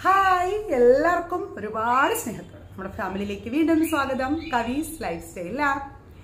hi എല്ലാവർക്കും ഒരുപാട് സ്നേഹത്തോടെ നമ്മുടെ ഫാമിലിയിലേക്ക് വീണ്ടും സ്വാഗതം കവീസ് ലൈഫ് സ്റ്റൈലാ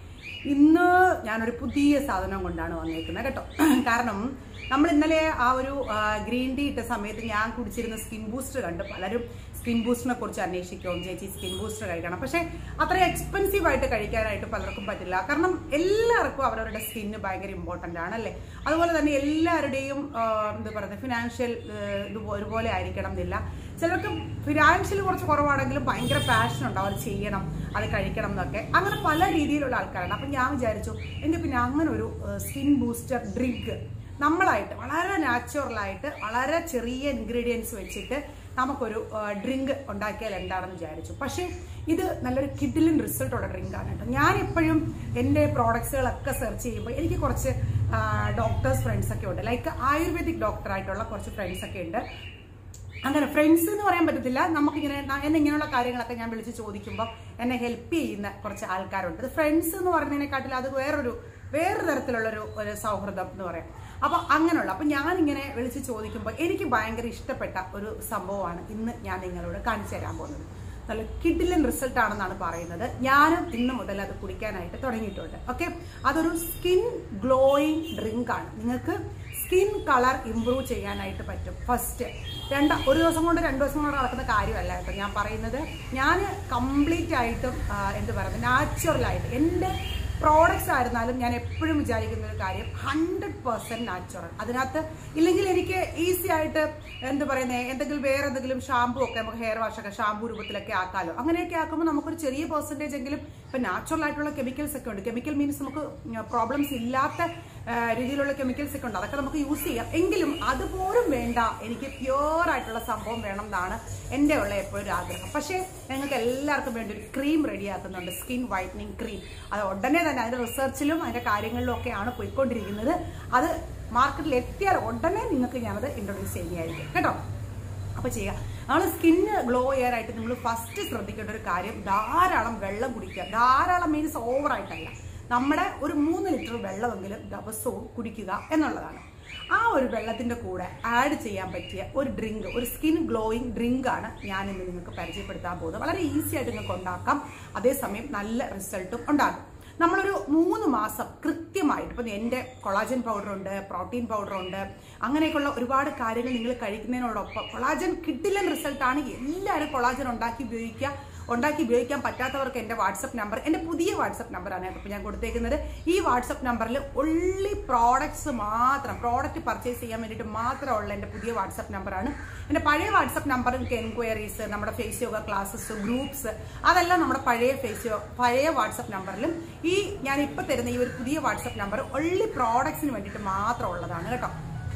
ഇന്ന് ഞാനൊരു പുതിയ സാധനം കൊണ്ടാണ് വന്നേക്കുന്നത് കേട്ടോ കാരണം നമ്മൾ ഇന്നലെ ആ ഒരു ഗ്രീൻ ടീ ഇട്ട സമയത്ത് ഞാൻ കുടിച്ചിരുന്ന സ്കിൻ ബൂസ്റ്റർ കണ്ട് പലരും സ്കിൻ ബൂസ്റ്ററിനെ കുറിച്ച് അന്വേഷിക്കും ചേച്ചി സ്കിൻ ബൂസ്റ്റർ കഴിക്കണം പക്ഷേ അത്ര എക്സ്പെൻസീവ് ആയിട്ട് കഴിക്കാനായിട്ട് പലർക്കും പറ്റില്ല കാരണം എല്ലാവർക്കും അവരവരുടെ സ്കിന്ന് ഭയങ്കര ഇമ്പോർട്ടൻ്റ് ആണ് അല്ലേ അതുപോലെ തന്നെ എല്ലാവരുടെയും ആ, എന്താ പറയുന്നത് ഫിനാൻഷ്യൽ ഇത് ഒരുപോലെ ആയിരിക്കണം എന്നില്ല ചിലർക്ക് ഫിനാൻഷ്യൽ കുറച്ച് കുറവാണെങ്കിലും ഭയങ്കര പാഷൻ ഉണ്ടാവും അത് ചെയ്യണം അത് കഴിക്കണം എന്നൊക്കെ അങ്ങനെ പല രീതിയിലുള്ള ആൾക്കാരാണ് അപ്പം ഞാൻ വിചാരിച്ചു എങ്കിൽ പിന്നെ അങ്ങനെ ഒരു സ്കിൻ ബൂസ്റ്റർ ഡ്രിങ്ക് നമ്മളായിട്ട് വളരെ നാച്ചുറലായിട്ട് വളരെ ചെറിയ ഇൻഗ്രീഡിയൻസ് വെച്ചിട്ട് നമുക്കൊരു ഡ്രിങ്ക് ഉണ്ടാക്കിയാൽ എന്താണെന്ന് വിചാരിച്ചു പക്ഷേ ഇത് നല്ലൊരു കിഡിലിൻ റിസൾട്ടുള്ള ഡ്രിങ്കാണ് കേട്ടോ ഞാൻ എപ്പോഴും എൻ്റെ പ്രോഡക്ട്സുകളൊക്കെ സെർച്ച് ചെയ്യുമ്പോൾ എനിക്ക് കുറച്ച് ഡോക്ടേഴ്സ് ഫ്രണ്ട്സ് ഒക്കെ ഉണ്ട് ലൈക്ക് ആയുർവേദിക് ഡോക്ടറായിട്ടുള്ള കുറച്ച് ഫ്രണ്ട്സ് ഒക്കെ ഉണ്ട് അങ്ങനെ ഫ്രണ്ട്സ് എന്ന് പറയാൻ പറ്റത്തില്ല നമുക്കിങ്ങനെ ന- എന്നെ ഇങ്ങനെയുള്ള കാര്യങ്ങളൊക്കെ ഞാൻ വിളിച്ച് ചോദിക്കുമ്പോൾ എന്നെ ഹെൽപ്പ് ചെയ്യുന്ന കുറച്ച് ആൾക്കാരുണ്ട് ഇത് ഫ്രണ്ട്സ് എന്ന് പറയുന്നതിനെക്കാട്ടിൽ അത് വേറൊരു വേറൊരു തരത്തിലുള്ളൊരു ഒരു സൗഹൃദം എന്ന് പറയാം അപ്പോൾ അങ്ങനെയുള്ള അപ്പം ഞാനിങ്ങനെ വിളിച്ച് ചോദിക്കുമ്പോൾ എനിക്ക് ഭയങ്കര ഇഷ്ടപ്പെട്ട ഒരു സംഭവമാണ് ഇന്ന് ഞാൻ നിങ്ങളോട് കാണിച്ചു തരാൻ പോകുന്നത് നല്ല കിഡിലൻ റിസൾട്ട് ആണെന്നാണ് പറയുന്നത് ഞാനും ഇന്ന് മുതൽ അത് കുടിക്കാനായിട്ട് തുടങ്ങിയിട്ടുണ്ട് ഓക്കെ അതൊരു സ്കിൻ ഗ്ലോയിങ് ഡ്രിങ്ക് ആണ് നിങ്ങൾക്ക് സ്കിൻ കളർ ഇമ്പ്രൂവ് ചെയ്യാനായിട്ട് പറ്റും ഫസ്റ്റ് രണ്ട് ഒരു ദിവസം കൊണ്ട് രണ്ട് ദിവസം കൊണ്ട് നടക്കുന്ന കാര്യമല്ല കേട്ടോ ഞാൻ പറയുന്നത് ഞാൻ കംപ്ലീറ്റ് ആയിട്ടും ആ, എന്ത് പറയുന്നത് നാച്ചുറലായിട്ട് എൻ്റെ പ്രോഡക്റ്റ്സ് ആയിരുന്നാലും ഞാൻ എപ്പോഴും വിചാരിക്കുന്ന ഒരു കാര്യം ഹൺഡ്രഡ് പെർസെൻറ്റ് നാച്ചുറൽ അതിനകത്ത് ഇല്ലെങ്കിൽ എനിക്ക് ഈസി ആയിട്ട് എന്ത് പറയുന്നത് എന്തെങ്കിലും വേറെ എന്തെങ്കിലും ഷാമ്പു ഒക്കെ നമുക്ക് ഹെയർ വാഷ് ഒക്കെ ഷാമ്പു രൂപത്തിലൊക്കെ ആക്കാമല്ലോ അങ്ങനെയൊക്കെ ആക്കുമ്പോൾ നമുക്കൊരു ചെറിയ പെർസെൻറ്റേജ് എങ്കിലും ഇപ്പം നാച്ചുറൽ ആയിട്ടുള്ള കെമിക്കൽസ് ഒക്കെ ഉണ്ട് കെമിക്കൽ മീൻസ് നമുക്ക് പ്രോബ്ലംസ് ഇല്ലാത്ത ആ, രീതിയിലുള്ള കെമിക്കൽസ് ഒക്കെ ഉണ്ട് അതൊക്കെ നമുക്ക് യൂസ് ചെയ്യാം എങ്കിലും അതുപോലും വേണ്ട എനിക്ക് പ്യുവർ ആയിട്ടുള്ള സംഭവം വേണം എന്നാണ് എൻ്റെ ഉള്ള എപ്പോഴും ഒരു ആഗ്രഹം പക്ഷേ ഞങ്ങൾക്ക് എല്ലാവർക്കും വേണ്ടി ഒരു ക്രീം റെഡിയാക്കുന്നുണ്ട് സ്കിൻ വൈറ്റനിങ് ക്രീം അത് ഉടനെ തന്നെ അതിൻ്റെ റിസർച്ചിലും അതിൻ്റെ കാര്യങ്ങളിലും ഒക്കെയാണ് പോയിക്കൊണ്ടിരിക്കുന്നത് അത് മാർക്കറ്റിൽ എത്തിയാൽ ഉടനെ നിങ്ങൾക്ക് ഞാനത് ഇൻട്രൊഡ്യൂസ് ചെയ്യുന്നതായിരിക്കും കേട്ടോ അപ്പോൾ ചെയ്യുക നമ്മൾ സ്കിന്ന് ഗ്ലോ ചെയ്യാനായിട്ട് നിങ്ങൾ ഫസ്റ്റ് ശ്രദ്ധിക്കേണ്ട ഒരു കാര്യം ധാരാളം വെള്ളം കുടിക്കുക ധാരാളം മീൻസ് ഓവറായിട്ടല്ല നമ്മുടെ ഒരു മൂന്ന് ലിറ്റർ വെള്ളമെങ്കിലും ദിവസവും കുടിക്കുക എന്നുള്ളതാണ് ആ ഒരു വെള്ളത്തിൻ്റെ കൂടെ ആഡ് ചെയ്യാൻ പറ്റിയ ഒരു ഡ്രിങ്ക് ഒരു സ്കിൻ ഗ്ലോയിങ് ഡ്രിങ്ക് ആണ് ഞാൻ ഇന്ന് നിങ്ങൾക്ക് പരിചയപ്പെടുത്താൻ പോകുന്നത് വളരെ ഈസി ആയിട്ട് നിങ്ങൾക്ക് ഉണ്ടാക്കാം അതേസമയം നല്ല റിസൾട്ടും ഉണ്ടാകും നമ്മളൊരു മൂന്ന് മാസം കൃത്യമായിട്ട് ഇപ്പം എൻ്റെ കൊളാജൻ പൗഡർ ഉണ്ട് പ്രോട്ടീൻ പൗഡർ ഉണ്ട് അങ്ങനെയൊക്കെയുള്ള ഒരുപാട് കാര്യങ്ങൾ നിങ്ങൾ കഴിക്കുന്നതിനോടൊപ്പം കൊളാജൻ കിട്ടില്ലെന്ന് റിസൾട്ടാണ് എല്ലാവരും കൊളാജൻ ഉണ്ടാക്കി ഉപയോഗിക്കുക ഉണ്ടാക്കി ഉപയോഗിക്കാൻ പറ്റാത്തവർക്ക് എൻ്റെ വാട്സപ്പ് നമ്പർ എൻ്റെ പുതിയ വാട്സപ്പ് നമ്പറാണ് ഇപ്പോൾ ഞാൻ കൊടുത്തേക്കുന്നത് ഈ വാട്സപ്പ് നമ്പറിൽ ഒള്ളി പ്രോഡക്ട്സ് മാത്രം പ്രോഡക്റ്റ് പർച്ചേസ് ചെയ്യാൻ വേണ്ടിയിട്ട് മാത്രമുള്ള എൻ്റെ പുതിയ വാട്സപ്പ് നമ്പറാണ് എൻ്റെ പഴയ വാട്സപ്പ് നമ്പർ നിങ്ങൾക്ക് എൻക്വയറീസ് നമ്മുടെ ഫേസ് യോഗ ക്ലാസ്സസ് ഗ്രൂപ്പ്സ് അതെല്ലാം നമ്മുടെ പഴയ ഫേസ് യോഗ പഴയ വാട്സപ്പ് നമ്പറിലും ഈ ഞാൻ ഇപ്പോൾ തരുന്ന ഈ ഒരു പുതിയ വാട്സപ്പ് നമ്പർ ഒള്ളി പ്രോഡക്ട്സിന് വേണ്ടിയിട്ട് മാത്രം ഉള്ളതാണ് കേട്ടോ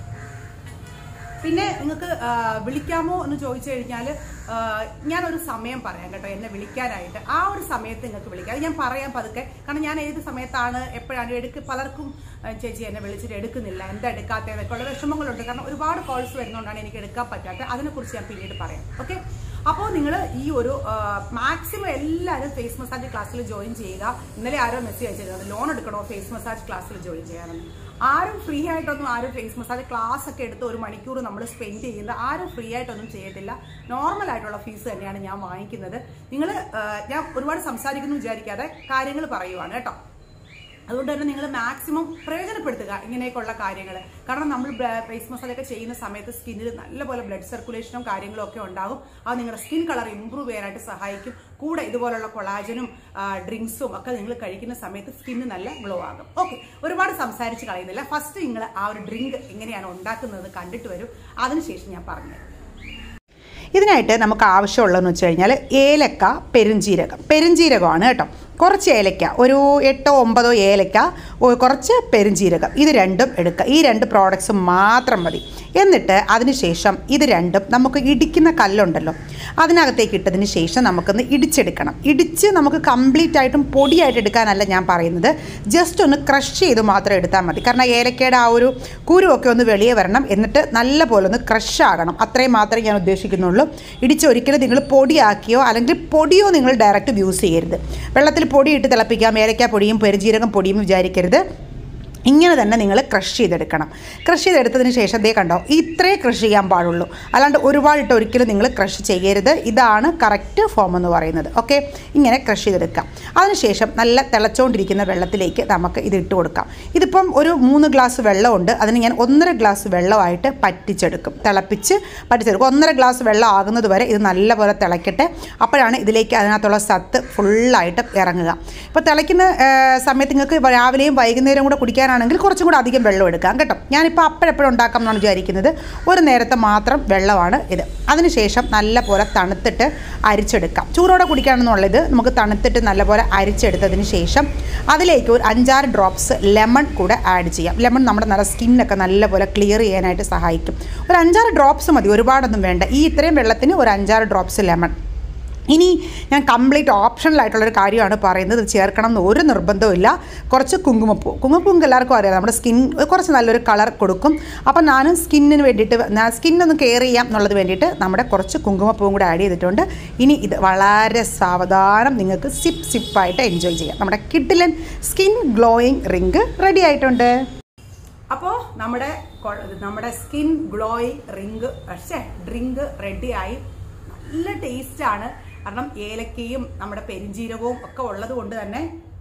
പിന്നെ നിങ്ങൾക്ക് ആ, വിളിക്കാമോ എന്ന് ചോദിച്ചു കഴിഞ്ഞാൽ ഞാനൊരു സമയം പറയാം കേട്ടോ എന്നെ വിളിക്കാനായിട്ട് ആ ഒരു സമയത്ത് നിങ്ങൾക്ക് വിളിക്കാം അത് ഞാൻ പറയാം പതുക്കെ കാരണം ഞാൻ ഏത് സമയത്താണ് എപ്പോഴാണ് എടുക്ക് പലർക്കും ആ, ചേച്ചി എന്നെ വിളിച്ചിട്ട് എടുക്കുന്നില്ല എന്താ എടുക്കാത്തതൊക്കെ ഉള്ള വിഷമങ്ങളുണ്ട് കാരണം ഒരുപാട് കോൾസ് വരുന്നതുകൊണ്ടാണ് എനിക്ക് എടുക്കാൻ പറ്റാത്തത് അതിനെക്കുറിച്ച് ഞാൻ പിന്നീട് പറയാം ഓക്കെ അപ്പോൾ നിങ്ങൾ ഈ ഒരു മാക്സിമം എല്ലാവരും ഫേസ് മസാജ് ക്ലാസ്സിൽ ജോയിൻ ചെയ്യുക ഇന്നലെ ആരോ മെസ്സേജ് അയച്ചിരുന്നത് ലോൺ എടുക്കണോ ഫേസ് മസാജ് ക്ലാസ്സിൽ ജോയിൻ ചെയ്യാനെന്ന് ആരും ഫ്രീ ആയിട്ടൊന്നും ആരും ഫേസ് മസാജ് ക്ലാസ് ഒക്കെ എടുത്ത് ഒരു മണിക്കൂർ നമ്മൾ സ്പെൻഡ് ചെയ്യുന്നത് ആരും ഫ്രീ ആയിട്ടൊന്നും ചെയ്യത്തില്ല നോർമൽ ആയിട്ടുള്ള ഫീസ് തന്നെയാണ് ഞാൻ വാങ്ങിക്കുന്നത് നിങ്ങൾ ഞാൻ ഒരുപാട് സംസാരിക്കുന്നു വിചാരിക്കാതെ കാര്യങ്ങൾ പറയുവാണ് കേട്ടോ അതുകൊണ്ട് തന്നെ നിങ്ങൾ മാക്സിമം പ്രയോജനപ്പെടുത്തുക ഇങ്ങനെയൊക്കെയുള്ള കാര്യങ്ങൾ കാരണം നമ്മൾ ഫേസ് മസാജൊക്കെ ചെയ്യുന്ന സമയത്ത് സ്കിന്നിൽ നല്ലപോലെ ബ്ലഡ് സർക്കുലേഷനും കാര്യങ്ങളും ഒക്കെ ഉണ്ടാകും അത് നിങ്ങളുടെ സ്കിൻ കളർ ഇമ്പ്രൂവ് ചെയ്യാനായിട്ട് സഹായിക്കും കൂടെ ഇതുപോലുള്ള കൊളാജനും ഡ്രിങ്ക്സും ഒക്കെ നിങ്ങൾ കഴിക്കുന്ന സമയത്ത് സ്കിന്ന് നല്ല ഗ്ലോ ആകും ഓക്കെ ഒരുപാട് സംസാരിച്ച് കളയുന്നില്ല ഫസ്റ്റ് നിങ്ങൾ ആ ഒരു ഡ്രിങ്ക് എങ്ങനെയാണ് ഉണ്ടാക്കുന്നത് കണ്ടിട്ട് വരും അതിനുശേഷം ഞാൻ പറഞ്ഞുതരാം ഇതിനായിട്ട് നമുക്ക് ആവശ്യമുള്ളതെന്ന് വെച്ച് കഴിഞ്ഞാൽ ഏലക്ക പെരുംജീരകം പെരുംജീരകമാണ് കേട്ടോ കുറച്ച് ഏലക്ക ഒരു എട്ടോ ഒമ്പതോ ഏലക്ക ഒ- കുറച്ച് പെരുംജീരകം ഇത് രണ്ടും എടുക്കുക ഈ രണ്ട് പ്രോഡക്ട്സ് മാത്രം മതി എന്നിട്ട് അതിന് ശേഷം ഇത് രണ്ടും നമുക്ക് ഇടിക്കുന്ന കല്ലുണ്ടല്ലോ അതിനകത്തേക്ക് ഇട്ടതിന് ശേഷം നമുക്കൊന്ന് ഇടിച്ചെടുക്കണം ഇടിച്ച് നമുക്ക് കംപ്ലീറ്റ് ആയിട്ടും പൊടിയായിട്ട് എടുക്കാനല്ല ഞാൻ പറയുന്നത് ജസ്റ്റ് ഒന്ന് ക്രഷ് ചെയ്ത് മാത്രം എടുത്താൽ മതി കാരണം ഏലക്കയുടെ ആ ഒരു കുരുവൊക്കെ ഒന്ന് വെളിയെ വരണം എന്നിട്ട് നല്ല പോലെ ഒന്ന് ക്രഷ് ആകണം അത്രയും മാത്രമേ ഞാൻ ഉദ്ദേശിക്കുന്നുള്ളൂ ഇടിച്ച് ഒരിക്കലും നിങ്ങൾ പൊടിയാക്കിയോ അല്ലെങ്കിൽ പൊടിയോ നിങ്ങൾ ഡയറക്റ്റ് യൂസ് ചെയ്യരുത് വെള്ളത്തിൽ പൊടിയിട്ട് തിളപ്പിക്കാം ഏലക്ക പൊടിയും പെരുജീരകം പൊടിയും വിചാരിക്കരുത് ഇങ്ങനെ തന്നെ നിങ്ങൾ ക്രഷ് ചെയ്തെടുക്കണം ക്രഷ് ചെയ്തെടുത്തതിന് ശേഷം ദേ കണ്ടോ ഇത്രേ ക്രഷ് ചെയ്യാൻ പാടുള്ളൂ അല്ലാണ്ട് ഒരുപാടിട്ട് ഒരിക്കലും നിങ്ങൾ ക്രഷ് ചെയ്യരുത് ഇതാണ് കറക്റ്റ് ഫോം എന്ന് പറയുന്നത് ഓക്കെ ഇങ്ങനെ ക്രഷ് ചെയ്തെടുക്കാം അതിനുശേഷം നല്ല തിളച്ചുകൊണ്ടിരിക്കുന്ന വെള്ളത്തിലേക്ക് നമുക്ക് ഇത് ഇട്ട് കൊടുക്കാം ഇതിപ്പം ഒരു മൂന്ന് ഗ്ലാസ് വെള്ളമുണ്ട് അതിന് ഞാൻ ഒന്നര ഗ്ലാസ് വെള്ളമായിട്ട് പറ്റിച്ചെടുക്കും തിളപ്പിച്ച് പറ്റിച്ചെടുക്കും ഒന്നര ഗ്ലാസ് വെള്ളം ആകുന്നത് വരെ ഇത് നല്ലപോലെ തിളയ്ക്കട്ടെ അപ്പോഴാണ് ഇതിലേക്ക് അതിനകത്തുള്ള സത്ത് ഫുള്ളായിട്ട് ഇറങ്ങുക ഇപ്പോൾ തിളയ്ക്കുന്ന ആ, സമയത്ത് നിങ്ങൾക്ക് രാവിലെയും വൈകുന്നേരം കൂടെ കുടിക്കാനാണെങ്കിൽ കുറച്ചും കൂടെ അധികം വെള്ളം എടുക്കാം കേട്ടോ ഞാനിപ്പോൾ അപ്പോഴെപ്പോഴും ഉണ്ടാക്കാം എന്നാണ് വിചാരിക്കുന്നത് ഒരു നേരത്തെ മാത്രം വെള്ളമാണ് ഇത് അതിനുശേഷം നല്ലപോലെ തണുത്തിട്ട് അരിച്ചെടുക്കാം ചൂടോടെ കുടിക്കുകയാണെന്നുള്ളത് നമുക്ക് തണുത്തിട്ട് നല്ലപോലെ അരിച്ചെടുത്തതിന് ശേഷം അതിലേക്ക് ഒരു അഞ്ചാറ് ഡ്രോപ്സ് ലെമൺ കൂടെ ആഡ് ചെയ്യാം ലെമൺ നമ്മുടെ നല്ല സ്കിന്നൊക്കെ നല്ലപോലെ ക്ലിയർ ചെയ്യാനായിട്ട് സഹായിക്കും ഒരു അഞ്ചാറ് ഡ്രോപ്സ് മതി ഒരുപാടൊന്നും വേണ്ട ഈ ഇത്രയും വെള്ളത്തിന് ഒരു അഞ്ചാറ് ഡ്രോപ്സ് ലെമൺ ഇനി ഞാൻ കംപ്ലീറ്റ് ഓപ്ഷണലായിട്ടുള്ളൊരു കാര്യമാണ് പറയുന്നത് ഇത് ചേർക്കണം എന്ന് ഒരു നിർബന്ധവും ഇല്ല കുറച്ച് കുങ്കുമപ്പൂ കുങ്കുമപ്പൂ നിങ്ങൾക്ക് എല്ലാവർക്കും അറിയാം നമ്മുടെ സ്കിൻ കുറച്ച് നല്ലൊരു കളർ കൊടുക്കും അപ്പം ഞാൻ സ്കിന്നിന് വേണ്ടിയിട്ട് സ്കിന്നൊന്ന് കെയർ ചെയ്യാം എന്നുള്ളത് വേണ്ടിയിട്ട് നമ്മുടെ കുറച്ച് കുങ്കുമപ്പൂവും കൂടെ ആഡ് ചെയ്തിട്ടുണ്ട് ഇനി ഇത് വളരെ സാവധാനം നിങ്ങൾക്ക് സിപ്പ് സിപ്പായിട്ട് എൻജോയ് ചെയ്യാം നമ്മുടെ കിഡിലൻ സ്കിൻ ഗ്ലോയിങ് റിങ്ക് റെഡി ആയിട്ടുണ്ട് അപ്പോൾ നമ്മുടെ കൊ- നമ്മുടെ സ്കിൻ ഗ്ലോയിങ് റിങ്ക് പക്ഷേ ഡ്രിങ്ക് റെഡിയായി നല്ല ടേസ്റ്റ് ആണ് കാരണം ഏലക്കയും നമ്മുടെ പെരിഞ്ജീരകവും ഒക്കെ ഉള്ളത് കൊണ്ട് തന്നെ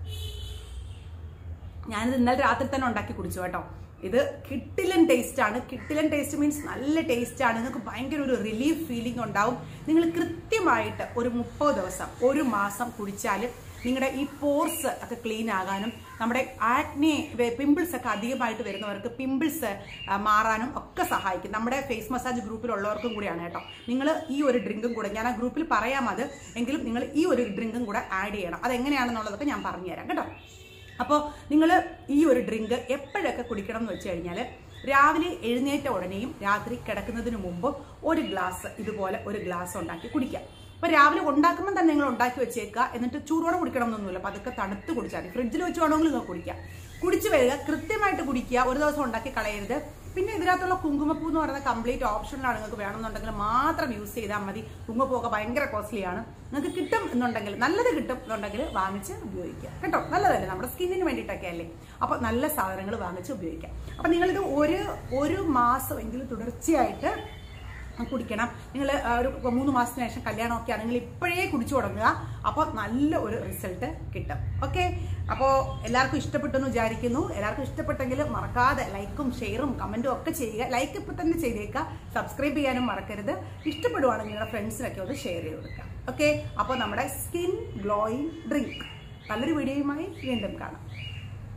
ഞാനിത് ഇന്നലെ രാത്രി തന്നെ ഉണ്ടാക്കി കുടിച്ചു കേട്ടോ ഇത് കിട്ടിലൻ ടേസ്റ്റ് ആണ് കിട്ടിലൻ ടേസ്റ്റ് മീൻസ് നല്ല ടേസ്റ്റ് ആണ് നിങ്ങൾക്ക് ഭയങ്കര ഒരു റിലീഫ് ഫീലിംഗ് ഉണ്ടാവും നിങ്ങൾ കൃത്യമായിട്ട് ഒരു മുപ്പത് ദിവസം ഒരു മാസം കുടിച്ചാൽ നിങ്ങളുടെ ഈ പോർസ് ഒക്കെ ക്ലീൻ ആകാനും നമ്മുടെ ആക്നെ പിമ്പിൾസ് ഒക്കെ അധികമായിട്ട് വരുന്നവർക്ക് പിമ്പിൾസ് മാറാനും ഒക്കെ സഹായിക്കും നമ്മുടെ ഫേസ് മസാജ് ഗ്രൂപ്പിലുള്ളവർക്കും കൂടിയാണ് കേട്ടോ നിങ്ങൾ ഈ ഒരു ഡ്രിങ്കും കൂടെ ഞാൻ ആ ഗ്രൂപ്പിൽ പറയാം അത് എങ്കിലും നിങ്ങൾ ഈ ഒരു ഡ്രിങ്കും കൂടെ ആഡ് ചെയ്യണം അതെങ്ങനെയാണെന്നുള്ളതൊക്കെ ഞാൻ പറഞ്ഞുതരാം കേട്ടോ അപ്പോൾ നിങ്ങൾ ഈ ഒരു ഡ്രിങ്ക് എപ്പോഴൊക്കെ കുടിക്കണം എന്ന് വെച്ച് കഴിഞ്ഞാൽ രാവിലെ എഴുന്നേറ്റ ഉടനെയും രാത്രി കിടക്കുന്നതിന് മുമ്പ് ഒരു ഗ്ലാസ് ഇതുപോലെ ഒരു ഗ്ലാസ് ഉണ്ടാക്കി കുടിക്കാം അപ്പൊ രാവിലെ ഉണ്ടാക്കുമ്പോൾ തന്നെ നിങ്ങൾ ഉണ്ടാക്കി വെച്ചേക്കുക എന്നിട്ട് ചൂടോടെ കുടിക്കണം എന്നൊന്നുമില്ല അപ്പൊ അതൊക്കെ തണുത്ത് കുടിച്ചാൽ മതി ഫ്രിഡ്ജിൽ വെച്ച് വേണമെങ്കിൽ നിങ്ങൾക്ക് കുടിക്കാം കുടിച്ചു വരിക കൃത്യമായിട്ട് കുടിക്കുക ഒരു ദിവസം ഉണ്ടാക്കി കളയരുത് പിന്നെ ഇതിനകത്തുള്ള കുങ്കുമപ്പൂ എന്ന് പറയുന്നത് കംപ്ലീറ്റ് ഓപ്ഷനിലാണ് നിങ്ങൾക്ക് വേണമെന്നുണ്ടെങ്കിൽ മാത്രം യൂസ് ചെയ്താൽ മതി കുങ്കുമപ്പൂക്കെ ഭയങ്കര കോസ്റ്റ്ലി ആണ് നിങ്ങൾക്ക് കിട്ടും എന്നുണ്ടെങ്കിൽ നല്ലത് കിട്ടും എന്നുണ്ടെങ്കിൽ വാങ്ങിച്ച് ഉപയോഗിക്കുക കേട്ടോ നല്ലതല്ലേ നമ്മുടെ സ്കിന്നിന് വേണ്ടിയിട്ടൊക്കെ അല്ലേ അപ്പൊ നല്ല സാധനങ്ങൾ വാങ്ങിച്ച് ഉപയോഗിക്കാം അപ്പൊ നിങ്ങളിത് ഒരു ഒരു മാസമെങ്കിലും തുടർച്ചയായിട്ട് കുടിക്കണം നിങ്ങൾ ഒരു മൂന്ന് മാസത്തിന് ശേഷം കല്യാണമൊക്കെ ആണെങ്കിൽ ഇപ്പോഴേ കുടിച്ചു തുടങ്ങുക അപ്പോൾ നല്ല ഒരു റിസൾട്ട് കിട്ടും ഓക്കെ അപ്പോൾ എല്ലാവർക്കും ഇഷ്ടപ്പെട്ടെന്ന് വിചാരിക്കുന്നു എല്ലാവർക്കും ഇഷ്ടപ്പെട്ടെങ്കിൽ മറക്കാതെ ലൈക്കും ഷെയറും കമൻറ്റും ഒക്കെ ചെയ്യുക ലൈക്ക് ഇപ്പം തന്നെ ചെയ്തേക്കുക സബ്സ്ക്രൈബ് ചെയ്യാനും മറക്കരുത് ഇഷ്ടപ്പെടുവാണെങ്കിൽ നിങ്ങളുടെ ഫ്രണ്ട്സിനൊക്കെ ഒന്ന് ഷെയർ ചെയ്ത് കൊടുക്കുക ഓക്കെ അപ്പോൾ നമ്മുടെ സ്കിൻ ഗ്ലോയിങ് ഡ്രിങ്ക് നല്ലൊരു വീഡിയോയുമായി വീണ്ടും കാണാം